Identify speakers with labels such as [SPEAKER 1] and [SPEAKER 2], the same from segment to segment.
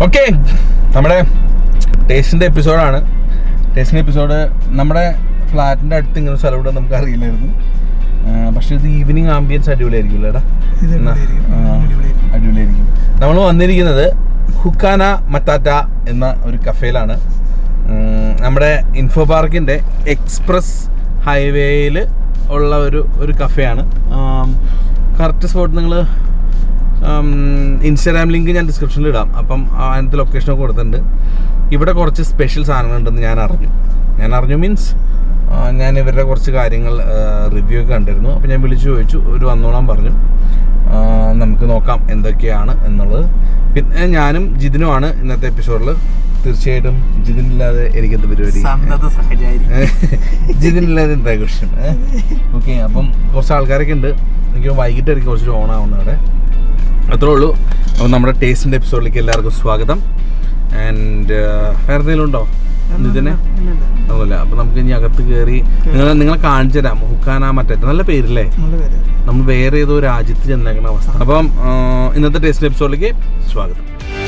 [SPEAKER 1] Okay നമ്മുടെ ടേസ്റ്റിൻ്റെ എപ്പിസോഡാണ് ടേസ്റ്റിൻ്റെ episode നമ്മുടെ ഫ്ലാറ്റിൻ്റെ അടുത്ത് ഇങ്ങനെ ഒരു സ്ഥലം ഇവിടെ നമുക്ക് അറിയില്ലായിരുന്നു ആ, പക്ഷേ ഇത് ഈവനിങ് ആംബിയൻസ് അടിപൊളിയായിരിക്കും അല്ലേടാ
[SPEAKER 2] ഇത്
[SPEAKER 1] എന്നാ,
[SPEAKER 2] അടിപൊളിയായിരിക്കും.
[SPEAKER 1] ആ,
[SPEAKER 2] അടിപൊളിയായിരിക്കും.
[SPEAKER 1] അടിപൊളിയായിരിക്കും നമ്മൾ വന്നിരിക്കുന്നത് ഹുക്കാന മത്താറ്റ എന്ന ഒരു കഫേയിലാണ് ഉം, നമ്മുടെ ഇൻഫോ പാർക്കിൻ്റെ എക്സ്പ്രസ് ഹൈവേയിൽ ഉള്ള ഒരു ഒരു കഫേയാണ് കറക്റ്റ് സ്പോട്ട് നിങ്ങൾ ഇൻസ്റ്റാഗ്രാം ലിങ്ക് ഞാൻ ഡിസ്ക്രിപ്ഷനിൽ ഇടാം അപ്പം അതിനകത്ത് ലൊക്കേഷനൊക്കെ കൊടുത്തിട്ടുണ്ട് ഇവിടെ കുറച്ച് സ്പെഷ്യൽ സാധനങ്ങളുണ്ടെന്ന് ഞാൻ അറിഞ്ഞു ഞാൻ അറിഞ്ഞു മീൻസ് ഞാൻ ഇവരുടെ കുറച്ച് കാര്യങ്ങൾ റിവ്യൂ ഒക്കെ കണ്ടിരുന്നു അപ്പോൾ ഞാൻ വിളിച്ചു ചോദിച്ചു ഒരു വന്നോളാൻ പറഞ്ഞു ആ, നമുക്ക് നോക്കാം എന്തൊക്കെയാണ് എന്നുള്ളത് പിന്നെ ഞാനും ജിതിനുമാണ് ഇന്നത്തെ എപ്പിസോഡിൽ തീർച്ചയായിട്ടും ജിതിനില്ലാതെ എനിക്കെന്ത് പരിപാടി
[SPEAKER 2] സന്നദ്ധ സഹചാരി
[SPEAKER 1] ജിതിനില്ലാതെ എന്താ ക്വസ്റ്റ്യൻ ഓക്കെ അപ്പം കുറച്ച് ആൾക്കാരൊക്കെ ഉണ്ട് എനിക്ക് വൈകിട്ടായിരിക്കും കുറച്ച് ഓൺ ആവുന്നത് അവിടെ അത്രേ ഉള്ളൂ അപ്പം നമ്മുടെ ടേസ്റ്റിൻ്റെ എപ്പിസോഡിലേക്ക് എല്ലാവർക്കും സ്വാഗതം ആൻഡ് വേറെ എന്തെങ്കിലും ഉണ്ടോ ഇതിനെ ഒന്നുമില്ല അപ്പം നമുക്ക് ഇനി അകത്ത് കയറി നിങ്ങളെ നിങ്ങളെ കാണിച്ചു തരാം ഹുക്കാന മറ്റേ നല്ല പേരില്ലേ
[SPEAKER 2] നല്ല പേര്
[SPEAKER 1] നമ്മൾ വേറെ ഏതോ രാജ്യത്ത് ചെന്നേക്കണ അവസ്ഥ അപ്പം ആ, ഇന്നത്തെ ടേസ്റ്റ് എപ്പിസോഡിലേക്ക് സ്വാഗതം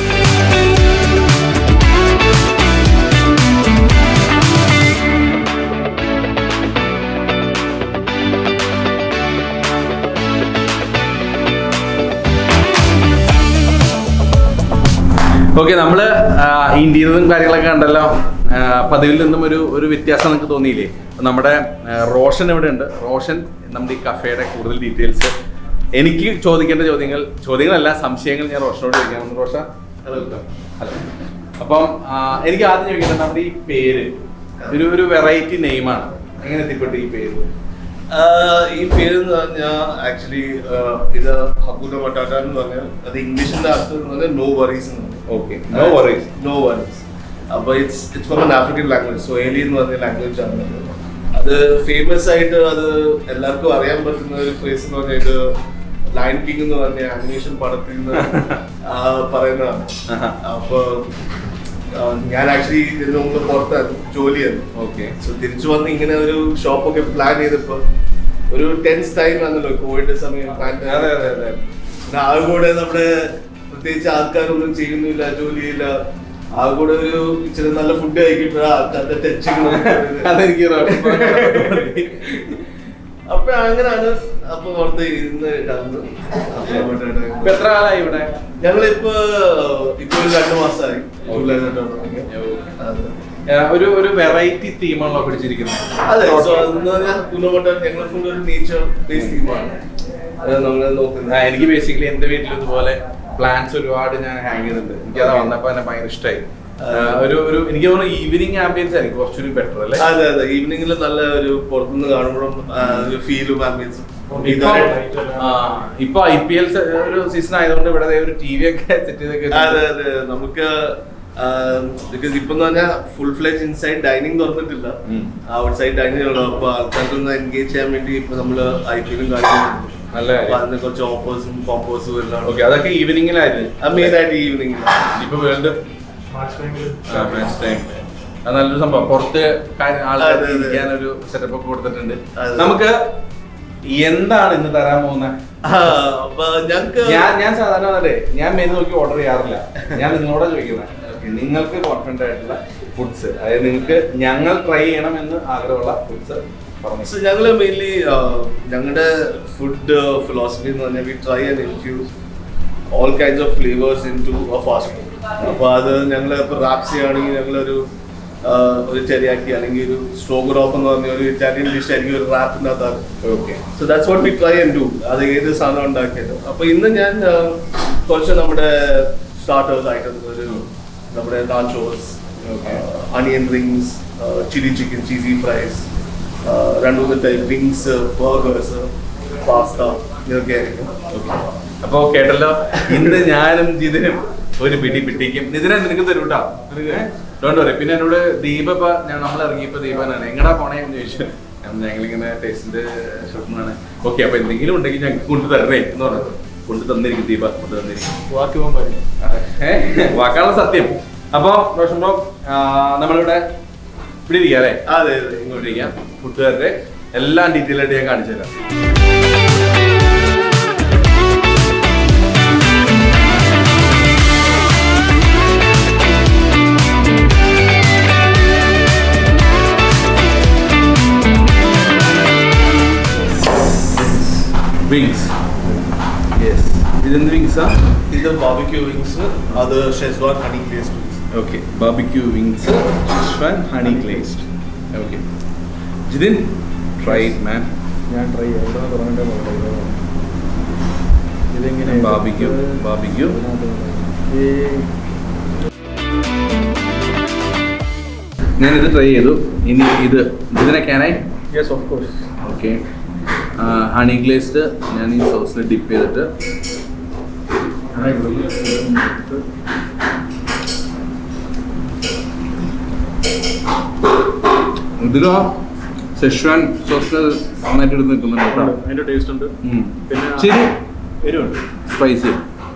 [SPEAKER 1] ഓക്കെ നമ്മള് ഇന്ത്യയിലും കാര്യങ്ങളൊക്കെ കണ്ടല്ലോ ആ, പതിവിൽ നിന്നും ഒരു ഒരു വ്യത്യാസം നിങ്ങൾക്ക് തോന്നിയില്ലേ അപ്പൊ നമ്മുടെ ആ, റോഷൻ ഇവിടെ ഉണ്ട് റോഷൻ നമ്മുടെ ഈ കഫേയുടെ കൂടുതൽ ഡീറ്റെയിൽസ് എനിക്ക് ചോദിക്കേണ്ട ചോദ്യങ്ങൾ ചോദ്യങ്ങളല്ല സംശയങ്ങൾ ഞാൻ റോഷനോട് ചോദിക്കാം റോഷ ഹലോ ഹലോ അപ്പം ആ, എനിക്ക് ആദ്യം ചോദിക്കേണ്ടത് നമ്മുടെ ഈ പേര് ഒരു ഒരു വെറൈറ്റി നെയിമാണ് എങ്ങനെ എത്തിപ്പെട്ടു ഈ പേര്
[SPEAKER 3] ആഹ് ഈ പേര് എന്ന് പറഞ്ഞാൽ ആക്ച്വലി ഇത് ഹക്കൂന മട്ടാട്ട എന്ന് പറഞ്ഞാൽ അത് ഇംഗ്ലീഷിന്റെ അർത്ഥം എന്ന് പറഞ്ഞാൽ no worries
[SPEAKER 1] Okay. No worries.
[SPEAKER 3] No worries അപ്പൊ it's it's from African language Swahili എന്ന് പറഞ്ഞ ലാംഗ്വേജ് ആണ് അത്. അത് ഫേമസ് ആയിട്ട് അത് എല്ലാവർക്കും അറിയാൻ പറ്റുന്ന ഒരു ഫ്രേസ് എന്ന് പറഞ്ഞാൽ ഇത് ലയൺ കിങ് എന്ന് പറഞ്ഞ ആനിമേഷൻ പടത്തിൽ നിന്ന് ആഹ് പറയുന്നതാണ്
[SPEAKER 1] ആഹാ.
[SPEAKER 3] അപ്പൊ ആഹ് ഞാൻ ആക്ച്വലി ഇതിന് മുമ്പ് പുറത്തായിരുന്നു ജോലിയായിരുന്നു
[SPEAKER 1] ഓക്കെ
[SPEAKER 3] സോ തിരിച്ചു വന്ന് ഇങ്ങനെ ഒരു ഷോപ്പൊക്കെ പ്ലാൻ ചെയ്തപ്പോ ഒരു ടെൻസ് ടൈം ആണല്ലോ കോവിഡ് സമയം
[SPEAKER 1] അതെ അതെ അതെ
[SPEAKER 3] പിന്നെ ആ കൂടെ നമ്മുടെ പ്രത്യേകിച്ച് ആൾക്കാരൊന്നും ചെയ്യുന്നില്ല ജോലിയില്ല ആ കൂടെ ഒരു ഇച്ചിരി നല്ല ഫുഡ് കഴിക്കുമ്പോഴാ ആൾക്കാരുടെ ടെൻഷൻ
[SPEAKER 1] അതെനിക്ക് റോഷൻ
[SPEAKER 3] അപ്പൊ അങ്ങനെയാണ് അപ്പൊ പുറത്ത് ഇരുന്ന് ഇടാന്ന്
[SPEAKER 1] ഇപ്പൊ എത്ര കാലമായി ഇവിടെ
[SPEAKER 3] ഞങ്ങളിപ്പോ ഇപ്പൊ ഒരു രണ്ടു മാസമായി ജൂലൈ തൊട്ടാണ് അതെ.
[SPEAKER 1] ആ, ഒരു ഒരു വെറൈറ്റി തീമാണല്ലോ പിടിച്ചിരിക്കുന്നത്
[SPEAKER 3] അതെ സോ അതെന്ന് പറഞ്ഞാൽ കുന്നോട്ട ഞങ്ങളെ ഫുൾ ഒരു നേച്ചർ ബേസ് ടീമാണ് അത് നമ്മൾ
[SPEAKER 1] ആ,
[SPEAKER 3] നോക്കുന്നത്
[SPEAKER 1] എനിക്ക് ബേസിക്കലി എന്റെ വീട്ടിൽ ഇതുപോലെ പ്ലാന്റ്സ് ഒരുപാട് ഞാൻ ഹാങ് ചെയ്തിട്ടുണ്ട് എനിക്ക് അത് വന്നപ്പോ തന്നെ ഭയങ്കര ഇഷ്ടമായി ഒരു ഒരു എനിക്ക് തോന്നുന്നു ഈവനിങ് ആംബിയൻസ് ആയിരിക്കും കുറച്ചുകൂടി ബെറ്റർ അല്ലേ
[SPEAKER 3] അതെ അതെ ഈവനിങ്ങിൽ നല്ല ഒരു പുറത്തുനിന്ന് കാണുമ്പോഴും ആ, ഒരു ഫീലും ആംബിയൻസും
[SPEAKER 1] ഇപ്പൊ ആ, ഇപ്പൊ ഐ പി എൽ ഒരു സീസൺ ആയതുകൊണ്ട് ഇവിടെ ദേ ഒരു ടി വി ഒക്കെ സെറ്റ് ചെയ്തൊക്കെ
[SPEAKER 3] അതെ അതെ നമുക്ക് ബിക്കോസ് ഇപ്പൊ പറഞ്ഞാൽ ഫുൾ ഫ്ലെജ് ഇൻസൈഡ് ഡൈനിങ് തുറന്നിട്ടില്ല
[SPEAKER 1] ഉം.
[SPEAKER 3] ഔട്ട് സൈഡ് ഡൈനിങ് ഉള്ളു അപ്പൊ ആൾക്കാർക്കൊന്ന് എൻഗേജ് ചെയ്യാൻ വേണ്ടി ഇപ്പൊ നമ്മള് ഐ പി എല്ലും കാണിക്കുന്നുണ്ട്
[SPEAKER 1] നല്ല
[SPEAKER 3] അപ്പൊ
[SPEAKER 1] കാര്യം
[SPEAKER 3] അതിന് കുറച്ച് ഓഫേഴ്സും കോമ്പോസും എല്ലാം
[SPEAKER 1] ഓക്കെ അതൊക്കെ ഈവനിങ്ങിലായിരുന്നു
[SPEAKER 3] മെയിൻ ആയിട്ട് ഈവനിങ്
[SPEAKER 1] ഇപ്പൊ വേൾഡ് മാച്ച് ടൈം അത് നല്ലൊരു സംഭവം പുറത്ത്
[SPEAKER 3] അതെ,
[SPEAKER 1] ആൾക്കാർക്ക്
[SPEAKER 3] അതെ.
[SPEAKER 1] ഇരിക്കാൻ ഒരു സെറ്റപ്പ് ഒക്കെ കൊടുത്തിട്ടുണ്ട്
[SPEAKER 3] അതെ.
[SPEAKER 1] നമുക്ക് എന്താണ് ഇന്ന് തരാൻ പോകുന്നത്
[SPEAKER 3] അപ്പൊ ഞങ്ങക്ക്
[SPEAKER 1] ഞാൻ ഞാൻ സാധാരണ അതെ ഞാൻ മെനു നോക്കി ഓർഡർ ചെയ്യാറില്ല ഞാൻ നിങ്ങളോടാ ചോദിക്കുന്നത് Okay, നിങ്ങൾക്ക് കോൺഫിഡന്റ് ആയിട്ടുള്ള ഫുഡ്സ് അതായത് നിങ്ങൾക്ക് ഞങ്ങൾ ട്രൈ ചെയ്യണം എന്ന് ആഗ്രഹമുള്ള ഫുഡ്സ് പറഞ്ഞു
[SPEAKER 3] സോ ഞങ്ങള് മെയിൻലി ഞങ്ങളുടെ ഫുഡ് ഫിലോസഫി എന്ന് പറഞ്ഞാൽ we try and infuse all kinds of flavours into a fast food അപ്പോൾ അത് ഞങ്ങൾ ഇപ്പോൾ റാപ്സ് ചെയ്യുകയാണെങ്കിൽ ഞങ്ങളൊരു ആഹ്, ഒരു ചെറിയാക്കി അല്ലെങ്കിൽ ഒരു സ്ട്രോഗർ ഓഫ് എന്ന് പറഞ്ഞ ഒരു ഇറ്റാലിയൻ ഡിഷ് ആയിരിക്കും ഒരു റാപ്പിൻ്റെ അകത്ത്
[SPEAKER 1] okay
[SPEAKER 3] so that's what we try and do അത് ഏത് സാധനം ഉണ്ടാക്കിയത് അപ്പോൾ ഇന്ന് ഞാൻ ആഹ്, കുറച്ച് നമ്മുടെ സ്റ്റാർട്ടേഴ്സ് ഐറ്റംസ് ഒരു നമ്മുടെ nachos
[SPEAKER 1] Okay.
[SPEAKER 3] Onion rings chilli chicken cheesy fries രണ്ട് മൂന്ന് ടൈപ്പ് വിങ്സ് ബർഗേഴ്സ് പാസ്ത ഇതൊക്കെ ആയിരിക്കും
[SPEAKER 1] അപ്പൊ കേട്ടല്ലോ ഇന്ന് ഞാനും ജിതിനും ഒരു പിടി പിട്ടിക്കും ഇതിനെ നിനക്ക് തരൂട്ടാ ഡോണ്ട് വറി പിന്നെ എന്നോട് ദീപ ഇപ്പൊ ഞാൻ നമ്മൾ ഇറങ്ങിയപ്പോ ദീപനാണ് എങ്ങടാ പോണേ എന്ന് ചോദിച്ചു ഞാൻ- ഞങ്ങളിങ്ങനെ ടേസ്റ്റിന്റെ ഷൂട്ടിനാണ് ഓക്കെ അപ്പൊ എന്തെങ്കിലും ഉണ്ടെങ്കിൽ ഞങ്ങൾക്ക് കൊണ്ടു തരണേ എന്ന് പറഞ്ഞു കൊണ്ടു തന്നിരിക്കും ദീപ കൊണ്ടു തന്നിരിക്കും
[SPEAKER 2] ബാക്കി പോകാൻ പറയും
[SPEAKER 1] ഏഹ് വാക്കാനുള്ള സത്യം അപ്പൊ റോഷൻ ബ്രോ നമ്മളിവിടെ ഇവിടെ ഇരിക്കാം അല്ലേ
[SPEAKER 3] അതെ അതെ
[SPEAKER 1] ഇങ്ങോട്ട് ഇരിക്കാം ഫുഡുകാരുടെ എല്ലാം ഡീറ്റെയിൽ ആയിട്ട് ഞാൻ കാണിച്ചു തരാം യെസ് ഇതെന്ത് വിങ്സാ
[SPEAKER 3] ഇത് ബാർബിക്യൂ വിങ്സ് അത് schezwan honey glazed wings
[SPEAKER 1] okay barbecue wings schezwan honey glazed okay Jithin try man
[SPEAKER 2] ഞാൻ ട്രൈ ചെയ്യാം എവിടെ തുടങ്ങേണ്ട നോക്കാം ഇതെങ്ങനെ
[SPEAKER 1] ബാർബിക്യൂ ബാർബിക്യൂ
[SPEAKER 2] ഈ
[SPEAKER 1] ഞാനിത് ട്രൈ ചെയ്തു ഇനി ഇത് ഇതിനെ ക്യാനായി
[SPEAKER 2] yes of course
[SPEAKER 1] okay honey glazed ഞാൻ ഈ സോസിൽ ഡിപ്പ് ചെയ്തിട്ട് ഇതിലോ സെഷ്വാൻ സോസിൽ നന്നായിട്ട് എടുത്ത് നിൽക്കുന്നുണ്ട് കേട്ടോ
[SPEAKER 2] അതിന്റെ ടേസ്റ്റ് ഉണ്ട്
[SPEAKER 1] ഉം.
[SPEAKER 2] പിന്നെ
[SPEAKER 1] ശരി
[SPEAKER 2] എരിവുണ്ട്
[SPEAKER 1] സ്പൈസി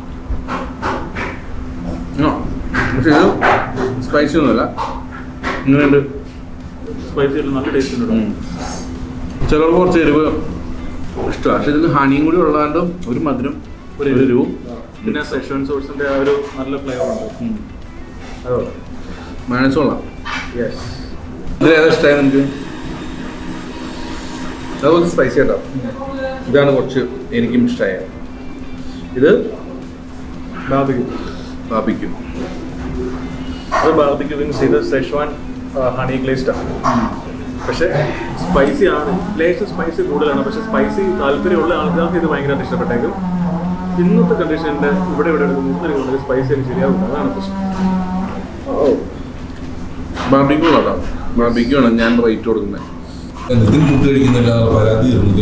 [SPEAKER 1] പക്ഷെ ഇത് സ്പൈസി ഒന്നുമല്ല ഇങ്ങനെയുണ്ട്
[SPEAKER 2] സ്പൈസി ആയിട്ട് നല്ല ടേസ്റ്റ് ഉണ്ട്
[SPEAKER 1] ഉം. ചിലർക്ക് കുറച്ച് എരിവ് ഇഷ്ടമാണ് പക്ഷെ ഇതിൽ ഹണിയും കൂടി ഉള്ളതുകൊണ്ട് ഒരു മധുരം ഒരു എരിവും
[SPEAKER 2] പിന്നെ സെഷൻ സോഴ്സിന്റെ ആ ഒരു നല്ല ഫ്ലേവർ ഉണ്ട് അതോ
[SPEAKER 1] മയണസ് കൊള്ളാം
[SPEAKER 2] യെസ്
[SPEAKER 1] ഇത് ഏതാ ഇഷ്ടമായി നിനക്ക് അത് കുറച്ച് സ്പൈസി ആട്ടോ ഇതാണ് കുറച്ച് എനിക്കും ഇഷ്ടമായത് ഇത്
[SPEAKER 2] ബാർബിക്യൂ
[SPEAKER 1] ബാബിക്കും
[SPEAKER 2] അത് ബാർബിക്യൂ വിങ്സ് ഇത് സെഷ്വാൻ ഹണി ഗ്ലേസ്ഡ് ആണ് പക്ഷേ സ്പൈസി ആണ് ലേശം സ്പൈസി കൂടുതലാണ് പക്ഷെ സ്പൈസി താല്പര്യമുള്ള ആൾക്കാർക്ക് ഇത് ഭയങ്കരമായിട്ട് ഇഷ്ടപ്പെട്ടേക്കും ഇന്നത്തെ കണ്ടീഷനിൽ ഇവിടെ ഇവിടെ എടുക്കുന്ന സ്പൈസി എനിക്ക് ശരിയാവില്ല അതാണ് പ്രശ്നം
[SPEAKER 1] ബാബിക്കും കേട്ടോ ബാബിക്കും ആണ് ഞാൻ റേറ്റ് കൊടുക്കുന്നത്
[SPEAKER 4] ഇതിന് ഫുഡ് കഴിക്കുന്നില്ല പരാതി തരുന്നില്ലേ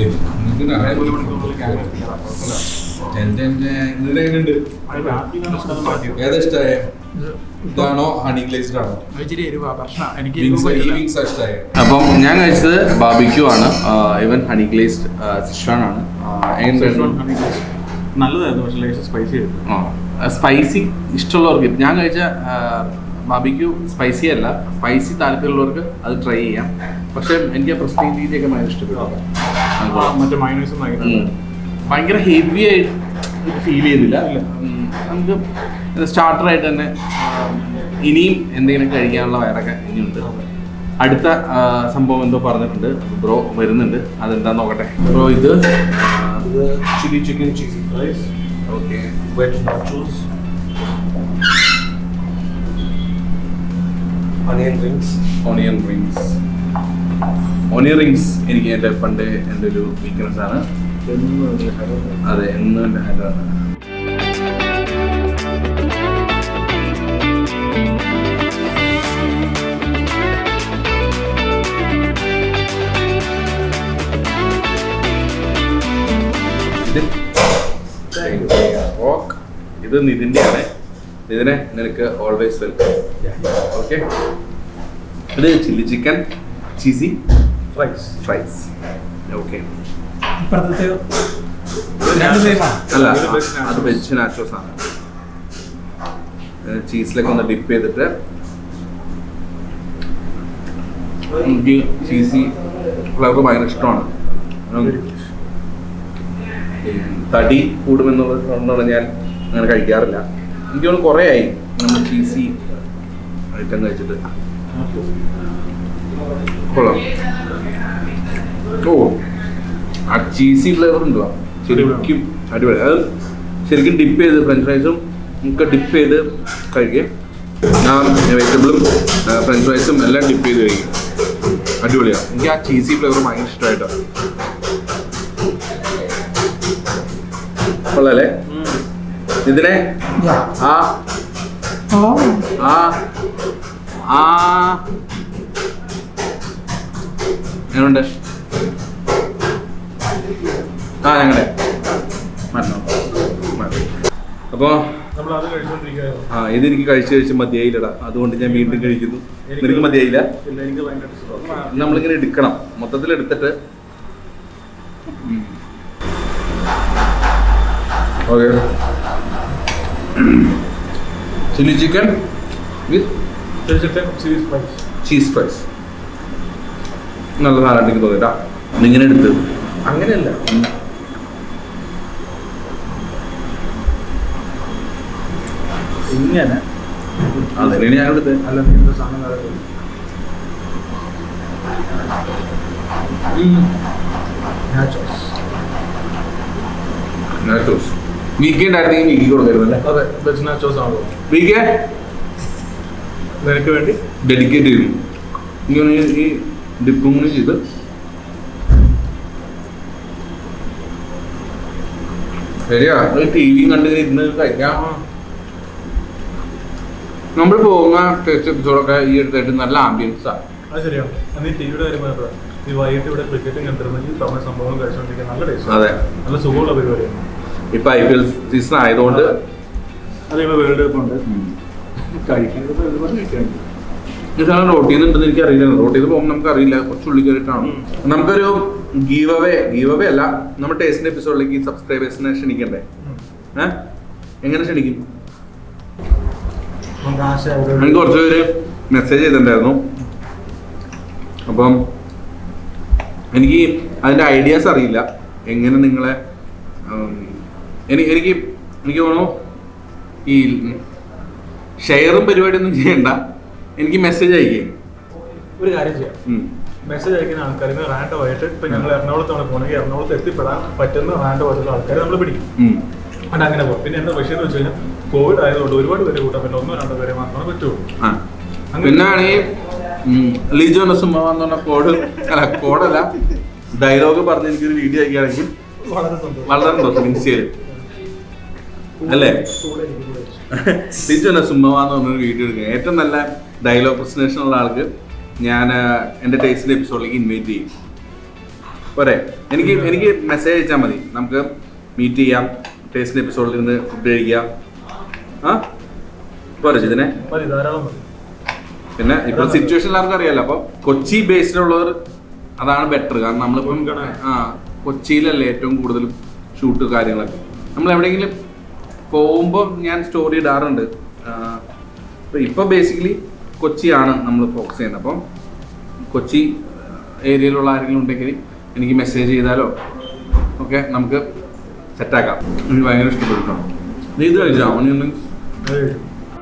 [SPEAKER 4] എന്റെ എന്റെ നിങ്ങളുടെ എങ്ങനെയുണ്ട് ഏതാ ഇഷ്ടമായ ഇതാണോ ഹണി ഗ്ലേസ്ഡ് ആണോ
[SPEAKER 5] ഇച്ചിരി എരിവാ പ്രശ്നം എനിക്ക്
[SPEAKER 4] വിങ്സ്
[SPEAKER 5] എരിവ്
[SPEAKER 4] ഈ
[SPEAKER 5] പറ്റില്ല.
[SPEAKER 4] വിങ്സ് ഇഷ്ടമായ
[SPEAKER 1] അപ്പം ഞാൻ കഴിച്ചത് ബാബിക്യൂ ആണ് ഇവൻ ഹണി ഗ്ലേസ്ഡ് സിഷ്വാൻ ആണ്
[SPEAKER 2] സെഷ്വാൻ ഹണി ഗ്ലേസ്ഡ് നല്ലതായിരുന്നു പക്ഷേ ലേശം സ്പൈസി ആയിരുന്നു
[SPEAKER 1] സ്പൈസി ഇഷ്ടമുള്ളവർക്ക് ഞാൻ കഴിച്ച ബാബിക്യൂ സ്പൈസി അല്ല സ്പൈസി താല്പര്യമുള്ളവർക്ക് അത് ട്രൈ ചെയ്യാം പക്ഷെ എനിക്ക് ആ പ്രസ്റ്റീൻ രീതിയൊക്കെ ഭയങ്കര ഇഷ്ടപ്പെട്ടു അത്
[SPEAKER 2] ആ,
[SPEAKER 1] കൊള്ളാം.
[SPEAKER 2] മറ്റേ മൈനസും ഭയങ്കര
[SPEAKER 1] ഉം. ഭയങ്കര ഹെവി ആയിട്ട് ഫീൽ ചെയ്തില്ല ഉം. നമുക്ക് സ്റ്റാർട്ടറായിട്ട് തന്നെ ആ, ഇനിയും എന്തെങ്കിലും കഴിക്കാനുള്ള വയറൊക്കെ ഇനിയുണ്ട് അടുത്ത ആ, സംഭവം എന്തോ പറഞ്ഞിട്ടുണ്ട് ബ്രോ വരുന്നുണ്ട് അതെന്താന്ന് നോക്കട്ടെ ബ്രോ ഇത്
[SPEAKER 3] ഇത് chilli chicken cheesy fries
[SPEAKER 1] okay
[SPEAKER 3] വെറ്റ് nachos onion rings
[SPEAKER 1] onion rings onion rings എനിക്ക് എൻ്റെ പണ്ട് എൻ്റെ ഒരു വീക്ക്നെസ് ആണ് അതെ എന്നും എൻ്റെ ഹരമാണ് റോക്ക് ഇത് നിതിൻ്റെ ആണ് നിതിനെ നിനക്ക് ഓൾവേസ് വെൽക്കം ഓക്കെ ഇത് chilli chicken cheesy
[SPEAKER 2] fries
[SPEAKER 1] fries okay
[SPEAKER 5] ഇപ്പുറത്തെയോ? രണ്ട് same ആ?
[SPEAKER 1] അല്ല
[SPEAKER 2] ഇത് veg nachos.
[SPEAKER 1] അത് വെജ് നാച്ചോസ് ആണ് ചീസിലൊക്കെ ഒന്ന് ഡിപ്പ് ചെയ്തിട്ട് എനിക്ക് ചീസി ഫ്ലേവർ ഭയങ്കര ഇഷ്ടമാണ് ഉം. ഈ തടി കൂടുമെന്നുള്ളത് കൊണ്ടാണ് ഞാൻ അങ്ങനെ കഴിക്കാറില്ല എനിക്ക് തോന്നുന്നു കുറേ ആയി നമ്മൾ ചീസി ഐറ്റം കഴിച്ചിട്ട് കൊള്ളാം ഓ ആ ചീസി ഫ്ലേവർ ഉണ്ടോ ശരിക്കും അടിപൊളി അത് ശരിക്കും ഡിപ്പ് ചെയ്ത് ഫ്രഞ്ച് ഫ്രൈസും നമുക്ക് ഡിപ്പ് ചെയ്ത് കഴിക്കാം ഞാൻ വെജിറ്റബിളും ഫ്രഞ്ച് ഫ്രൈസും എല്ലാം ഡിപ്പ് ചെയ്ത് കഴിക്കും അടിപൊളിയാണ് എനിക്ക് ആ ചീസി ഫ്ലേവർ ഭയങ്കര ഇഷ്ടമായിട്ടോ കൊള്ളാല്ലേ ഇതിനെ ആ ആ ആ എങ്ങനെയുണ്ട് ആ ഞങ്ങളുടെ മരണോ അപ്പോൾ
[SPEAKER 2] നമ്മൾ അത് കഴിച്ചുകൊണ്ടിരിക്കുകയായിരുന്നു
[SPEAKER 1] ആ ഇതെനിക്ക് കഴിച്ച് കഴിച്ച് മതിയായില്ലടാ അതുകൊണ്ട് ഞാൻ വീണ്ടും കഴിക്കുന്നു നിനക്ക് മതിയായില്ല
[SPEAKER 2] ഇല്ല എനിക്ക് ഭയങ്കര ഇഷ്ടമാണ്
[SPEAKER 1] നമ്മളിങ്ങനെ എടുക്കണം മൊത്തത്തിൽ എടുത്തിട്ട് okay chilli chicken with
[SPEAKER 2] chicken cheese fries
[SPEAKER 1] cheese fries നല്ല സാധനം എനിക്ക് തോന്നിട്ടാ ഇങ്ങനെ എടുത്ത് അങ്ങനെയല്ല
[SPEAKER 2] ഇങ്ങനെ
[SPEAKER 1] അതന്നെയാണ് ഞാൻ എടുത്തത്
[SPEAKER 2] അല്ല നീ എന്ത് സാധനം നടക്കും nachos
[SPEAKER 1] നാച്ചോസ് വീക്ക് ഉണ്ടായിരുന്നെങ്കിൽ വീക്ക് കൊടുക്കരുതല്ലേ
[SPEAKER 2] അതെ വെജ് നാച്ചോസ് ആണല്ലോ
[SPEAKER 1] വീക്ക്
[SPEAKER 2] നിനക്ക് വേണ്ടി
[SPEAKER 1] ഡെഡിക്കേറ്റ് ചെയ്യും ഇങ്ങനെ ഈ ഡിപ്പും കൂടി ചെയ്ത് ശരിയാ ടി വിയും കണ്ടിങ്ങനെ ഇരുന്ന് കഴിക്കാം നമ്മൾ പോകുന്ന ടെസ്റ്റ് എപ്പിസോഡൊക്കെ ഈ അടുത്തായിട്ട് നല്ല ആംബിയൻസാ
[SPEAKER 2] അത് ശരിയാണ് അന്ന് ഈ ടിവിയുടെ കാര്യം പറഞ്ഞപ്പോഴാ ഈ വൈകിട്ട് ഇവിടെ ക്രിക്കറ്റും കണ്ടിരുന്നെങ്കിൽ തവണ സംഭവം കഴിച്ചുകൊണ്ടിരിക്കാൻ നല്ല ടേസ്റ്റ്
[SPEAKER 1] അതെ.
[SPEAKER 2] നല്ല സുഖമുള്ള പരിപാടിയാണ്
[SPEAKER 1] ഇപ്പൊ ഐ പി എൽ സീസൺ ആയതുകൊണ്ട്
[SPEAKER 2] അതേപോലെ വേൾഡ് കപ്പ് ഉണ്ട് കഴിക്കുന്നത് ഒരുപാട് കഴിക്കാൻ
[SPEAKER 1] ഈ സാധനം റോട്ടിൽ നിന്ന് ഉണ്ടെന്ന് എനിക്ക് അറിയില്ല റോട്ടിൽ നിന്ന് പോകുമ്പോൾ നമുക്ക് അറിയില്ല കുറച്ച് ഉള്ളിൽ കയറിയിട്ടാണ് നമുക്കൊരു ഗീവ് അവേ ഗീവ് അവേ അല്ല നമ്മുടെ ടേസ്റ്റിന്റെ എപ്പിസോഡിലേക്ക് സബ്സ്ക്രൈബേഴ്സിനെ ക്ഷണിക്കണ്ടേ ഏഹ് എങ്ങനെ ക്ഷണിക്കും എനിക്ക് കുറച്ച് പേര് മെസ്സേജ് ചെയ്തിട്ടുണ്ടായിരുന്നു അപ്പം എനിക്ക് അതിൻ്റെ ഐഡിയാസ് അറിയില്ല എങ്ങനെ നിങ്ങളെ ഉം, എനിക്ക് എനിക്ക് എനിക്ക് തോന്നുന്നു ഈ ഷെയറും പരിപാടിയൊന്നും ചെയ്യണ്ട എനിക്ക് മെസ്സേജ് അയക്കേ
[SPEAKER 2] ഒരു കാര്യം ചെയ്യാം
[SPEAKER 1] ഉം.
[SPEAKER 2] മെസ്സേജ് അയക്കുന്ന ആൾക്കാരിന് റാൻഡം ആയിട്ട് ഇപ്പൊ ഞങ്ങൾ എറണാകുളത്താണ് പോകണമെങ്കിൽ എറണാകുളത്ത് എത്തിപ്പെടാൻ പറ്റുന്ന റാൻഡം ആയിട്ടുള്ള ആൾക്കാരെ നമ്മൾ പിടിക്കും
[SPEAKER 1] ഉം.
[SPEAKER 2] അത് അങ്ങനെ പോകും പിന്നെ എന്താ വിഷയം എന്ന് വെച്ച് കഴിഞ്ഞാൽ കോവിഡ് ആയതുകൊണ്ട് ഒരുപാട് പേര് കൂട്ടാൻ പറ്റില്ല ഒന്നോ രണ്ടോ പേരെ മാത്രമേ പറ്റുള്ളൂ
[SPEAKER 1] ആ പിന്നെ ആണെങ്കിൽ ലിജോ നസുമ്മ എന്ന് പറഞ്ഞ കോഡ് അല്ല കോഡല്ല ഡയലോഗ് പറഞ്ഞ് എനിക്കൊരു വീഡിയോ അയക്കുകയാണെങ്കിൽ
[SPEAKER 2] വളരെ സന്തോഷം
[SPEAKER 1] വളരെ സന്തോഷം ഇൻസ്റ്റയിൽ അല്ലേ ലിജോ നസുമ്മ എന്ന് പറഞ്ഞൊരു വീഡിയോ എടുക്കുക ഏറ്റവും നല്ല ഡയലോഗ് പ്രസന്റേഷൻ ഉള്ള ആൾക്ക് ഞാൻ എൻ്റെ ടേസ്റ്റിൻ്റെ എപ്പിസോഡിലേക്ക് ഇൻവൈറ്റ് ചെയ്യും പോരെ എനിക്ക് എനിക്ക് മെസ്സേജ് അയച്ചാൽ മതി നമുക്ക് മീറ്റ് ചെയ്യാം ടേസ്റ്റിൻ്റെ എപ്പിസോഡിൽ നിന്ന് ഫുഡ് കഴിക്കാം ആ പോരെ ഇതിനെ
[SPEAKER 2] മതി ധാരാളം മതി
[SPEAKER 1] പിന്നെ ഇപ്പൊ സിറ്റുവേഷൻ എല്ലാവർക്കും അറിയാലോ അപ്പൊ കൊച്ചി ബേസ്ഡിലുള്ളവർ അതാണ് ബെറ്റർ കാരണം നമ്മളിപ്പം
[SPEAKER 2] മുൻഗണന.
[SPEAKER 1] ആ കൊച്ചിയിലല്ലേ ഏറ്റവും കൂടുതൽ ഷൂട്ട് കാര്യങ്ങളൊക്കെ നമ്മൾ എവിടെയെങ്കിലും പോകുമ്പോൾ ഞാൻ സ്റ്റോറി ഇടാറുണ്ട് ആ, ഇപ്പൊ ഇപ്പൊ ബേസിക്കലി കൊച്ചിയാണ് നമ്മൾ ഫോക്കസ് ചെയ്യുന്നത് അപ്പം കൊച്ചി ഏരിയയിലുള്ള ആരെങ്കിലും ഉണ്ടെങ്കിൽ എനിക്ക് മെസ്സേജ് ചെയ്താലോ ഓക്കെ നമുക്ക് സെറ്റാക്കാം എനിക്ക് ഭയങ്കര ഇഷ്ടപ്പെട്ടു നീ ഇത് കഴിച്ചാൽ അവനൊന്നും
[SPEAKER 2] അത് കഴിക്കും.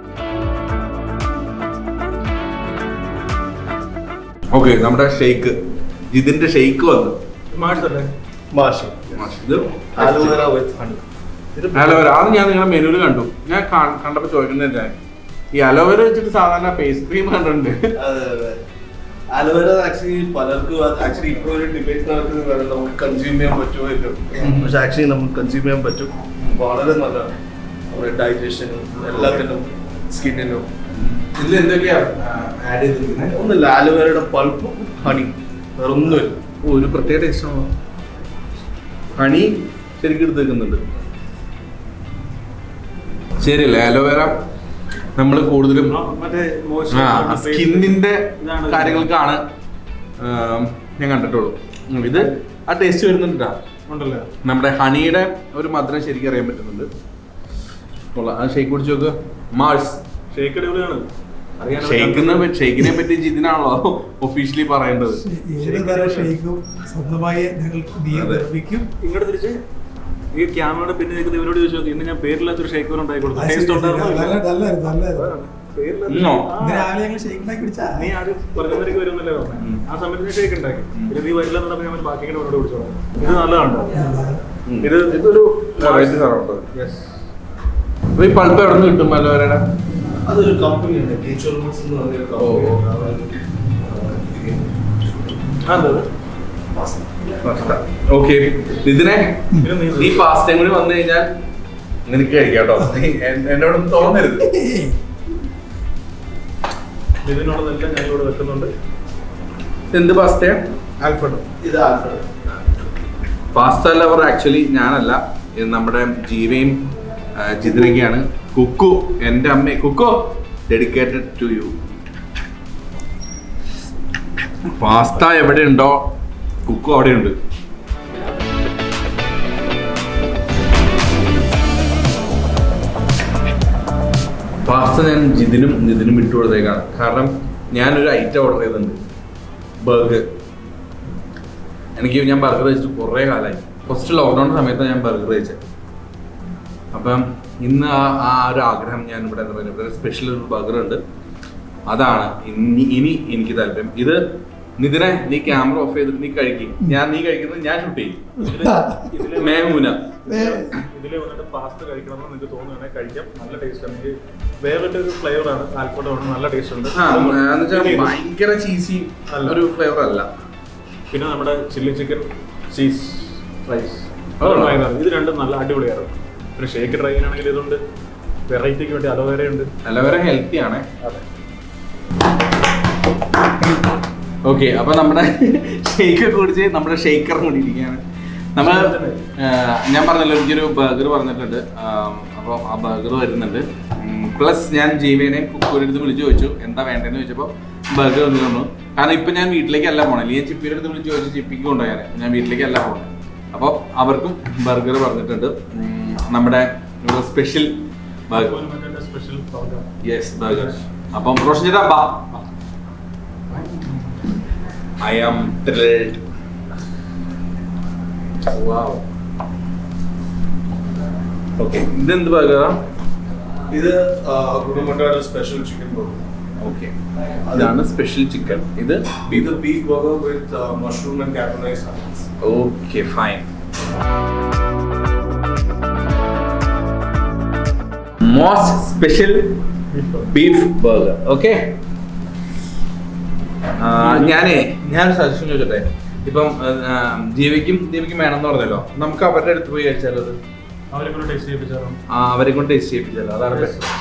[SPEAKER 1] ഓക്കെ നമ്മുടെ ഷെയ്ക്ക് ഇതിന്റെ ഷെയ്ക്ക് വന്നു
[SPEAKER 2] മാറ്റല്ലേ
[SPEAKER 3] മാഷ്
[SPEAKER 1] ഇത്
[SPEAKER 3] അലോവേര വിത്ത് ഹണി
[SPEAKER 1] അലോവേര അത് ഞാൻ നിങ്ങളുടെ മെനുവിൽ കണ്ടു ഞാൻ കാ- കണ്ടപ്പോ ചോദിക്കുന്നത് ഞാൻ ഈ അലോവേര വെച്ചിട്ട് സാധാരണ ഫേസ് ക്രീം കണ്ടിട്ടുണ്ട്
[SPEAKER 3] അതെ അതെ അലോവേര ആക്ച്വലി പലർക്കും ആക്ച്വലി ഇപ്പോൾ ഒരു ഡിബേറ്റ് നടക്കുന്നത് നമുക്ക് കൺസ്യൂം ചെയ്യാൻ പറ്റുമോ ഇല്ലോ പക്ഷെ ആക്ച്വലി നമുക്ക് കൺസ്യൂം ചെയ്യാൻ പറ്റും വളരെ നല്ലതാണ് നമ്മുടെ ഡൈജഷനും എല്ലാത്തിനും സ്കിന്നിനും
[SPEAKER 1] ഇതിൽ എന്തൊക്കെയാ ആഡ് ചെയ്തിരിക്കുന്നത്
[SPEAKER 3] ഒന്നുമില്ല അലോവേരയുടെ പൾപ്പും ഹണി വേറെ ഒന്നുമില്ല
[SPEAKER 1] ഒരു പ്രത്യേക ടേസ്റ്റ് ആണോ ഹണി ശരിക്കും എടുത്ത് വെക്കുന്നുണ്ട് ശരിയല്ലേ അലോവേര നമ്മൾ കൂടുതലും
[SPEAKER 2] ആ, മറ്റേ moisture
[SPEAKER 1] ആ
[SPEAKER 2] ആണ് face.
[SPEAKER 1] സ്കിന്നിന്റെ
[SPEAKER 2] ഇതാണ്
[SPEAKER 1] കാര്യങ്ങൾക്കാണ് ആം, ഞാൻ കണ്ടിട്ടുള്ളൂ ഉം, ഇത് ആ ടേസ്റ്റ് വരുന്നുണ്ടാ
[SPEAKER 2] ഉണ്ടല്ലേ
[SPEAKER 1] നമ്മുടെ ഹണിയുടെ ഒരു മധുരം ശരിക്കും അറിയാൻ പറ്റുന്നുണ്ട് കൊള്ളാം ആ ഷേക്ക് കുടിച്ച് നോക്ക് മാൾസ്
[SPEAKER 2] ഷേക്ക് അടിപൊളിയാണ് അറിയാനോ
[SPEAKER 1] ഷേക്കിനെ പറ്റി ഷേക്കിനെ പറ്റി ജിതിനാണല്ലോ ഒഫീഷ്യലി പറയേണ്ടത്
[SPEAKER 5] ഏത് തരം ഷെയ്ക്കും സ്വന്തമായി ഞങ്ങൾ നീ
[SPEAKER 1] അതെ.
[SPEAKER 5] നിർമ്മിക്കും
[SPEAKER 2] ഇങ്ങോട്ട് തിരിച്ച് ഈ ക്യാമറയുടെ പിന്നെ നിൽക്കുന്ന ഇവരോട് ചോദിച്ചു നോക്കി ഇന്ന് ഞാൻ പേരില്ലാത്തൊരു ഷേക്ക് ഉണ്ടായി കൊടുത്തു
[SPEAKER 5] ആ,
[SPEAKER 2] ടേസ്റ്റ്
[SPEAKER 5] ശരി,
[SPEAKER 2] ഉണ്ടായിരുന്നോ
[SPEAKER 5] ശരി.
[SPEAKER 2] ഇല്ല?
[SPEAKER 5] നല്ല- നല്ലായിരുന്നു, നല്ലായിരുന്നു.
[SPEAKER 2] അതാണ്. പേരില്ലാത്ത
[SPEAKER 1] ഇന്നോ?
[SPEAKER 2] ആ.
[SPEAKER 5] ഇന്ന് രാവിലെ ഞങ്ങൾ ഷെയ്ക്ക് ഉണ്ടാക്കി കുടിച്ചാ
[SPEAKER 2] നീ ആദ്യം പറഞ്ഞവർക്ക് വരുന്നല്ലേ
[SPEAKER 1] ഉം.
[SPEAKER 2] പറഞ്ഞു ആ സമയത്ത് ഞാൻ ഷേക്ക് ഉണ്ടാക്കി
[SPEAKER 1] ഉം.
[SPEAKER 2] പിന്നെ നീ വരില്ല എന്ന് പറഞ്ഞാൽ ഞാൻ ബാക്കി കൂടെ കുടിച്ചോളാം ഇത് നല്ലതാണ്
[SPEAKER 1] ഉം.
[SPEAKER 2] ഇത് ഇതൊരു
[SPEAKER 1] Variety സാധനമുണ്ട്.
[SPEAKER 2] യെസ്
[SPEAKER 1] അപ്പൊ ഈ പൾപ്പ് എവിടെ നിന്ന് കിട്ടും അലോവേരയുടെ
[SPEAKER 3] അതൊരു കമ്പനിയുണ്ട് നേച്ചർ വുഡ്സ് എന്ന് പറഞ്ഞൊരു
[SPEAKER 1] ഓ, ഓ.
[SPEAKER 3] കമ്പനി
[SPEAKER 1] ഓക്കെ ഇതിനെ
[SPEAKER 2] പിന്നെ നീ
[SPEAKER 1] ഈ പാസ്റ്റയും കൂടി വന്നു കഴിഞ്ഞാൽ നിനക്ക് കഴിക്കാം കേട്ടോ എൻ- എന്നോടൊന്നും തോന്നരുത്
[SPEAKER 2] ഇതിനുള്ളതെല്ലാം ഞാൻ ഇവിടെ വെക്കുന്നുണ്ട്
[SPEAKER 1] എന്ത് പാസ്റ്റയാ
[SPEAKER 2] ആൽഫ്രഡ്
[SPEAKER 3] ഇത് ആൽഫ്രഡ്
[SPEAKER 1] പാസ്ത ലവർ ആക്ച്വലി ഞാനല്ല ഇത് നമ്മുടെ ജീവയും ആ, ജിതിനൊക്കെയാണ് കുക്കു എൻ്റെ അമ്മ cook dedicated to you pasta എവിടെ ഉണ്ടോ കുക്കു അവിടെ ഉണ്ട് പാസ്ത ഞാൻ ജിതിനും ജിതിനും വിട്ടു കൊടുത്തേക്കാണ് കാരണം ഞാനൊരു ഐറ്റം ഓർഡർ ചെയ്തിട്ടുണ്ട് ബർഗർ എനിക്ക് ഞാൻ ബർഗർ കഴിച്ചിട്ട് കുറേ കാലമായി ഫസ്റ്റ് ലോക്ക്ഡൗൺ സമയത്താണ് ഞാൻ ബർഗർ കഴിച്ചത് അപ്പം ഇന്ന് ആ ആ ഒരു ആഗ്രഹം ഞാൻ ഇവിടെ എന്താ പറയുക ഇവിടെ സ്പെഷ്യൽ ഒരു ബർഗർ ഉണ്ട് അതാണ് ഇനി ഇനി എനിക്ക് താല്പര്യം ഇത് നിതിനെ നീ ക്യാമറ ഓഫ് ചെയ്തിട്ട് നീ കഴിക്കും ഞാൻ നീ കഴിക്കുന്നത് ഞാൻ ഷൂട്ട് ചെയ്യും
[SPEAKER 2] ഇതില്
[SPEAKER 1] മേഹൂന
[SPEAKER 5] ഏ,
[SPEAKER 2] ഇത് ഇതിൽ വന്നിട്ട് പാസ്ത കഴിക്കണമെന്ന് നിങ്ങൾക്ക് തോന്നുകയാണെങ്കിൽ കഴിക്കാം നല്ല ടേസ്റ്റ് ആണ് എനിക്ക് വേറിട്ട ഒരു ഫ്ലേവർ ആണ് ആൽഫോട്ടോ ആണ് നല്ല ടേസ്റ്റ് ഉണ്ട്
[SPEAKER 1] ആ, എന്ന് വെച്ചാൽ
[SPEAKER 2] പിന്നെ ഇത്.
[SPEAKER 1] ഭയങ്കര ചീസി
[SPEAKER 2] അല്ല.
[SPEAKER 1] ഒരു ഫ്ലേവർ അല്ല
[SPEAKER 2] പിന്നെ നമ്മുടെ ചില്ലി ചിക്കൻ ചീസ് റൈസ്
[SPEAKER 1] അതുകൊള്ളാം.
[SPEAKER 2] ഇത് രണ്ടും നല്ല അടിപൊളിയാണ് പിന്നെ ഷേക്ക് ട്രൈ ചെയ്യാനാണെങ്കിൽ ഇതുണ്ട് വെറൈറ്റിക്ക് വേണ്ടി അലോവേര ഉണ്ട്
[SPEAKER 1] നല്ലവരെ ഹെൽത്തി ആണ്
[SPEAKER 2] അതെ
[SPEAKER 1] ഓക്കെ അപ്പൊ നമ്മുടെ ഷെയ്ക്ക് കുടിച്ച് നമ്മുടെ ഷെയ്ക്കർ കൂടി ഇരിക്കുകയാണ് നമ്മൾ ഞാൻ പറഞ്ഞല്ലോ എനിക്കൊരു ബർഗർ പറഞ്ഞിട്ടുണ്ട് അപ്പോൾ ആ ബർഗർ വരുന്നുണ്ട് പ്ലസ് ഞാൻ ജീവനെ കുക്കൂരുടെ അടുത്ത് വിളിച്ച് ചോദിച്ചു എന്താ വേണ്ടതെന്ന് ചോദിച്ചപ്പോൾ ബർഗർ വന്നു തന്നു കാരണം ഇപ്പം ഞാൻ വീട്ടിലേക്കല്ല പോണേ അല്ലെങ്കിൽ ചിപ്പിയുടെ അടുത്ത് വിളിച്ച് ചോദിച്ചു ചിപ്പിക്ക് കൊണ്ടുപോയാൽ ഞാൻ വീട്ടിലേക്കല്ല പോണേ അപ്പോൾ അവർക്കും ബർഗർ പറഞ്ഞിട്ടുണ്ട് ഉം, നമ്മുടെ special burger
[SPEAKER 2] special
[SPEAKER 1] yes burger അപ്പം റോഷൻ ചേട്ടാ ബാ I am thrilled wow okay ഇതെന്ത് ബർഗറാ
[SPEAKER 3] ഇത് ഗുണമട്ടാട് സ്പെഷ്യൽ ചിക്കൻ ബർഗർ
[SPEAKER 1] ഓക്കെ ഇതാണ് സ്പെഷ്യൽ ചിക്കൻ ഇത്
[SPEAKER 3] ഇത് beef burger with mushroom and caramelise
[SPEAKER 1] okay fine most special beef burger okay ഞാനേ ഞാൻ സജഷൻ ചോദിച്ചോട്ടെ ഇപ്പം ആ, ജീവയ്ക്കും ദീപയ്ക്കും വേണമെന്ന് പറഞ്ഞല്ലോ നമുക്ക് അവരുടെ അടുത്ത് പോയി കഴിച്ചാലോ അത്
[SPEAKER 2] അവരെ കൊണ്ട് ടേസ്റ്റ് ചെയ്യിപ്പിച്ചാലോ
[SPEAKER 1] ആ, അവരെ കൊണ്ട് ടേസ്റ്റ് ചെയ്യിപ്പിച്ചാലോ അതാണ്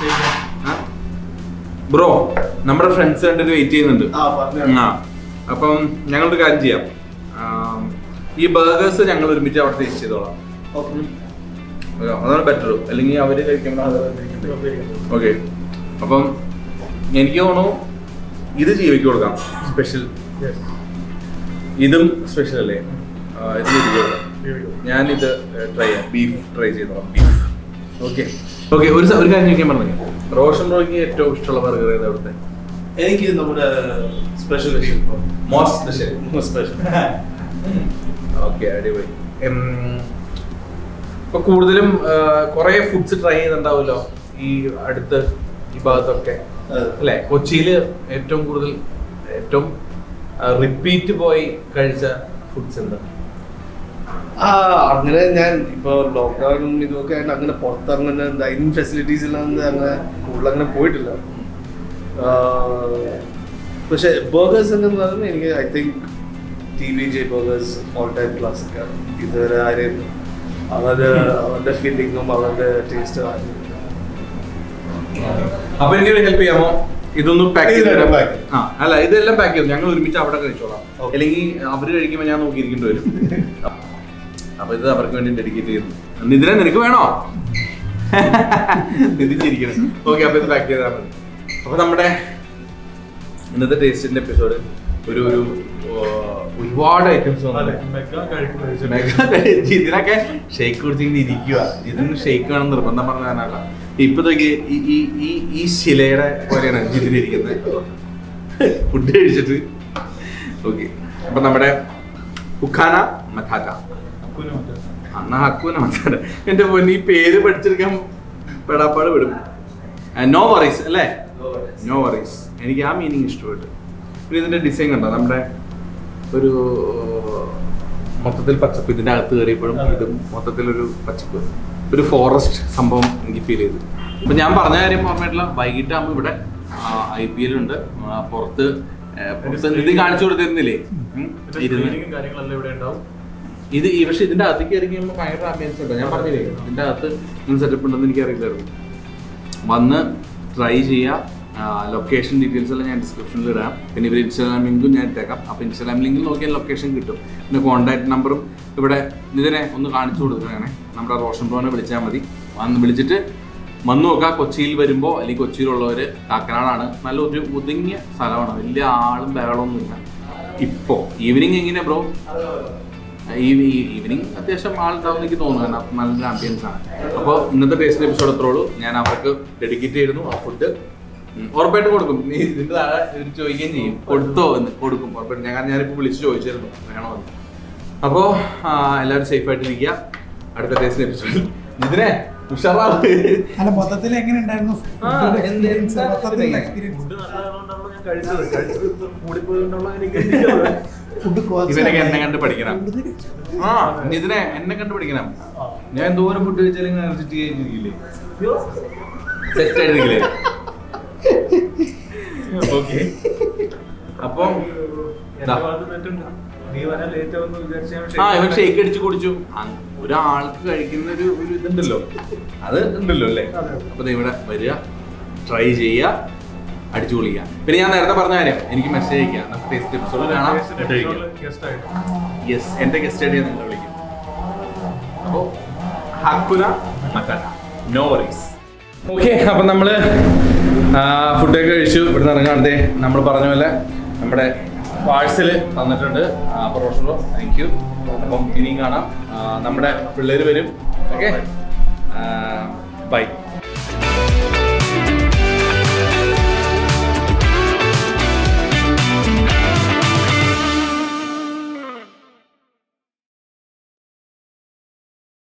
[SPEAKER 1] ബ്രോ നമ്മുടെ ഫ്രണ്ട്സ് രണ്ടുപേര് വെയിറ്റ് ചെയ്യുന്നുണ്ട്
[SPEAKER 3] ആ പറഞ്ഞു
[SPEAKER 1] ആ അപ്പം ഞങ്ങളൊരു കാര്യം ചെയ്യാം ആ, ഈ ബർഗേഴ്സ് ഞങ്ങൾ ഒരുമിച്ച് അവിടെ ടേസ്റ്റ് ചെയ്തോളാം അതാ- അതാണ് ബെറ്റർ അല്ലെങ്കിൽ അവര് കഴിക്കുമ്പോൾ ഓക്കെ അപ്പം എനിക്ക് തോന്നുന്നു ഇത് ജീവിക്ക് കൊടുക്കാം സ്പെഷ്യൽ ഇതും സ്പെഷ്യൽ അല്ലേ ആ, ഇത് ജീവിക്ക് കൊടുക്കാം ഞാനിത് ട്രൈ ചെയ്യാം ബീഫ് ട്രൈ ചെയ്തോളാം ബീഫ് ഓക്കെ ഓക്കെ ഒരു സ- ഒരു കാര്യം ചോദിക്കാൻ പറഞ്ഞു റോഷൻ റോയ്ക്ക് ഏറ്റവും ഇഷ്ടമുള്ള ബർഗർ ഏതാ അവിടുത്തെ
[SPEAKER 3] എനിക്ക് നമ്മുടെ special
[SPEAKER 1] most special
[SPEAKER 3] special
[SPEAKER 1] okay അടിപൊളി ഉം, ഇപ്പൊ കൂടുതലും കുറെ ഫുഡ്സ് ട്രൈ ചെയ്യുന്നുണ്ടാവുമല്ലോ ഈ അടുത്ത് ഈ ഭാഗത്തൊക്കെ അല്ലെ കൊച്ചിയില് ഏറ്റവും കൂടുതൽ ഏറ്റവും റിപ്പീറ്റ് പോയി കഴിച്ച ഫുഡ്സ് എന്താ
[SPEAKER 3] ആ അങ്ങനെ ഞാൻ ഇപ്പൊ ലോക്ക്ഡൌണും ഇതൊക്കെ ആയിട്ട് അങ്ങനെ പുറത്തങ്ങനെ ഡൈനിങ് ഫെസിലിറ്റീസ് ഇല്ലാതെ അങ്ങനെ കൂടുതൽ അങ്ങനെ പോയിട്ടില്ല ആ, പക്ഷെ ബർഗേഴ്സ് എന്ന് പറയുന്നത് എനിക്ക് I think T V J burgers all time classic ആണ് ഇതുവരെ ആരെയും അവരുടെ അവരുടെ ഫീലിങ്ങും അവരുടെ ടേസ്റ്റ്
[SPEAKER 1] അപ്പൊ എനിക്ക് ഹെൽപ്പ് ചെയ്യാമോ ഇതൊന്ന് പാക്ക് ചെയ്ത്
[SPEAKER 3] ഇതെല്ലാം
[SPEAKER 1] തരാം
[SPEAKER 3] pack ചെയ്ത്.
[SPEAKER 1] ആ അല്ല ഇതെല്ലാം പാക്ക് ചെയ്തു ഞങ്ങൾ ഒരുമിച്ച് അവിടെ കഴിച്ചോളാം
[SPEAKER 3] Okay.
[SPEAKER 1] അല്ലെങ്കിൽ അവര് കഴിക്കുമ്പോൾ ഞാൻ നോക്കിയിരിക്കേണ്ടി വരും അപ്പൊ ഇത് അവർക്ക് വേണ്ടി ഡെഡിക്കേറ്റ് ചെയ്യുന്നു നിതിനെ നിനക്ക് വേണോ നിതിച്ചിരിക്കണം ഓക്കെ അപ്പൊ ഇത് പാക്ക് ചെയ്താൽ മതി അപ്പൊ നമ്മുടെ ഇന്നത്തെ ടേസ്റ്റിന്റെ എപ്പിസോഡ് ഒരു ഒരു ഓ, ഒരുപാട് ഐറ്റംസ്
[SPEAKER 2] അതെ
[SPEAKER 1] വന്നു
[SPEAKER 2] മെഗാ കഴിക്കുന്ന
[SPEAKER 1] മെഗാ കഴിച്ച് ഇതിനൊക്കെ ഷെയ്ക്ക് കുടിച്ചിങ്ങനെ ഇരിക്കുക ഇതിന് ഷെയ്ക്ക് വേണം നിർബന്ധം പറഞ്ഞാണല്ല ഇപ്പൊ നോക്കി ഈ ഈ ഈ ഈ ശിലയുടെ പോലെയാണ് ഇതിലിരിക്കുന്നത് ഫുഡ് കഴിച്ചിട്ട് ഓക്കെ അപ്പൊ നമ്മുടെ ഹുഖാന മഥാറ്റ അന്ന ഹക്കൂന മഥാറ്റ എന്റെ പൊന്നി ഈ പേര് പഠിച്ചെടുക്കാൻ പെടാപ്പാട് വിടും നോ വറീസ് അല്ലേ നോ വറീസ് എനിക്ക് ആ മീനിങ് ഇഷ്ടപ്പെട്ടു പിന്നെ ഇതിന്റെ ഡിസൈൻ കണ്ടോ നമ്മുടെ ഒരു മൊത്തത്തിൽ പച്ചപ്പ് ഇതിന്റെ അകത്ത് കയറിയപ്പോഴും ഇതും മൊത്തത്തിലൊരു പച്ചപ്പ് ഒരു ഫോറസ്റ്റ് സംഭവം എനിക്ക് ഫീൽ ചെയ്തു അപ്പൊ ഞാൻ പറഞ്ഞ കാര്യം ഓർമ്മയായിട്ടില്ല വൈകിട്ടാകുമ്പോൾ ഇവിടെ ഐ പി എൽ ഉണ്ട് ആ, പുറത്ത് ആ, പുറത്ത് ഇത് കാണിച്ചു കൊടുത്തിരുന്നില്ലേ ഉം, ഇരുന്ന്
[SPEAKER 2] സ്ക്രീനിങ്ങും കാര്യങ്ങളെല്ലാം ഇവിടെ ഉണ്ടാവും
[SPEAKER 1] ഇത് ഈ പക്ഷെ ഇതിന്റെ അകത്തേക്ക് കയറി കഴിയുമ്പോൾ ഭയങ്കര ആംബിയൻസ് ഉണ്ട് ഞാൻ പറഞ്ഞില്ലേ ഇതിന്റെ അകത്ത് സെറ്റപ്പ് ഉണ്ടെന്ന് എനിക്ക് അറിയില്ലായിരുന്നു വന്ന് ട്രൈ ചെയ്യുക ലൊക്കേഷൻ ഡീറ്റെയിൽസ് എല്ലാം ഞാൻ ഡിസ്ക്രിപ്ഷനിൽ ഇടാം പിന്നെ ഇവർ ഇൻസ്റ്റാഗ്രാം ലിങ്കും ഞാൻ ഇട്ടേക്കാം അപ്പോൾ ഇൻസ്റ്റാഗ്രാം ലിങ്കിൽ നോക്കിയാൽ ലൊക്കേഷൻ കിട്ടും പിന്നെ കോൺടാക്ട് നമ്പറും ഇവിടെ ഇതിനെ ഒന്ന് കാണിച്ചു കൊടുക്കുകയാണെ നമ്മുടെ റോഷൻ ബ്രോനെ വിളിച്ചാൽ മതി വന്ന് വിളിച്ചിട്ട് വന്നു നോക്കുക കൊച്ചിയിൽ വരുമ്പോൾ അല്ലെങ്കിൽ കൊച്ചിയിലുള്ളവർ കാക്കനാടാണ് നല്ല ഒരു ഒതുങ്ങിയ സ്ഥലമാണ് വലിയ ആളും ബഹളമൊന്നുമില്ല ഇപ്പോൾ ഈവനിങ് എങ്ങനെയാ ബ്രോ ഈവനിങ് അത്യാവശ്യം ആളുണ്ടാവും എനിക്ക് തോന്നുന്നു കാരണം നല്ലൊരു ആംബിയൻസ് ആണ് അപ്പോൾ ഇന്നത്തെ ടേസ്റ്റ് എപ്പിസോഡ് എത്ര ഉള്ളൂ ഞാൻ അവർക്ക് ഡെഡിക്കേറ്റ് ചെയ്യുന്നു ആ ഫുഡ് ഉറപ്പായിട്ട് കൊടുക്കും നീ ഇതിന്റെ താഴെ ഇവര് ചോദിക്കുകയും ചെയ്യും കൊടുത്തോ എന്ന് കൊടുക്കും ഉറപ്പായിട്ട് ഞാൻ ഞാനിപ്പോൾ വിളിച്ച് ചോദിച്ചിരുന്നു വേണോ എന്ന് അപ്പോൾ എല്ലാവരും സേഫ് ആയിട്ട് ഇരിക്കുക അടുത്ത ടേസ്റ്റ് എപ്പിസോഡിൽ ഇതിനെ ഉഷാറാവ്
[SPEAKER 5] അല്ല മൊത്തത്തിൽ എങ്ങനെ ഉണ്ടായിരുന്നു
[SPEAKER 1] ആ, എന്ത്- എന്താ
[SPEAKER 5] മൊത്തത്തിൽ
[SPEAKER 1] ഇതിനെ?
[SPEAKER 5] എക്സ്പീരിയൻസ്
[SPEAKER 2] ഫുഡ് നല്ലതായതുകൊണ്ടാണല്ലോ ഞാൻ കഴിച്ചത് കഴിച്ചത് കൂടിപ്പോയതുകൊണ്ടുള്ള എനിക്ക്
[SPEAKER 5] ഫുഡ്
[SPEAKER 1] ഇവനൊക്കെ എന്നെ കണ്ട് പഠിക്കണം ആ ഇതിനെ എന്നെ കണ്ട് പഠിക്കണം ഞാൻ എന്തോരം ഫുഡ് കഴിച്ചാലും ഇങ്ങനെ എനർജറ്റിക് ആയിരിക്കില്ലേ സെറ്റ് ആയിരിക്കില്ലേ ഓക്കെ അപ്പം
[SPEAKER 2] എന്റെ ഭാഗത്ത് തെറ്റുണ്ട് നീ വരാൻ ലേറ്റ് ആവുമെന്ന് വിചാരിച്ച
[SPEAKER 1] ആ ഇവൻ ഷേക്ക് അടിച്ച് കുടിച്ചു അ- ഒരാൾക്ക് കഴിക്കുന്ന ഒരു ഒരു ഇതുണ്ടല്ലോ അത് ഉണ്ടല്ലോ അല്ലേ അപ്പൊ ദേ ഇവിടെ വരിക ട്രൈ ചെയ്യുക അടിച്ചു പൊളിക്കുക പിന്നെ ഞാൻ നേരത്തെ പറഞ്ഞ കാര്യം എനിക്ക് മെസ്സേജ് അയക്കാം നമുക്ക് ടേസ്റ്റ് എപ്പിസോഡ് കാണാം ഫുഡ് കഴിക്കാം
[SPEAKER 2] ഗസ്റ്റ് ആയിട്ട്
[SPEAKER 1] യെസ് എന്റെ ഗസ്റ്റ് ഐഡിയ നിങ്ങൾ വിളിക്കും അപ്പോൾ ഹക്കുന മക്കന നോ വറീസ് ഓക്കെ അപ്പം നമ്മൾ ഫുഡൊക്കെ കഴിച്ചു ഇവിടെ നിന്ന് ഇറങ്ങാണ്ടേ നമ്മൾ പറഞ്ഞ പോലെ നമ്മുടെ പാഴ്സൽ തന്നിട്ടുണ്ട് അപ്പോൾ റോഷനോ താങ്ക് യു അപ്പം ഇനിയും കാണാം ആ, നമ്മുടെ പിള്ളേർ വരും ഓക്കെ ബൈ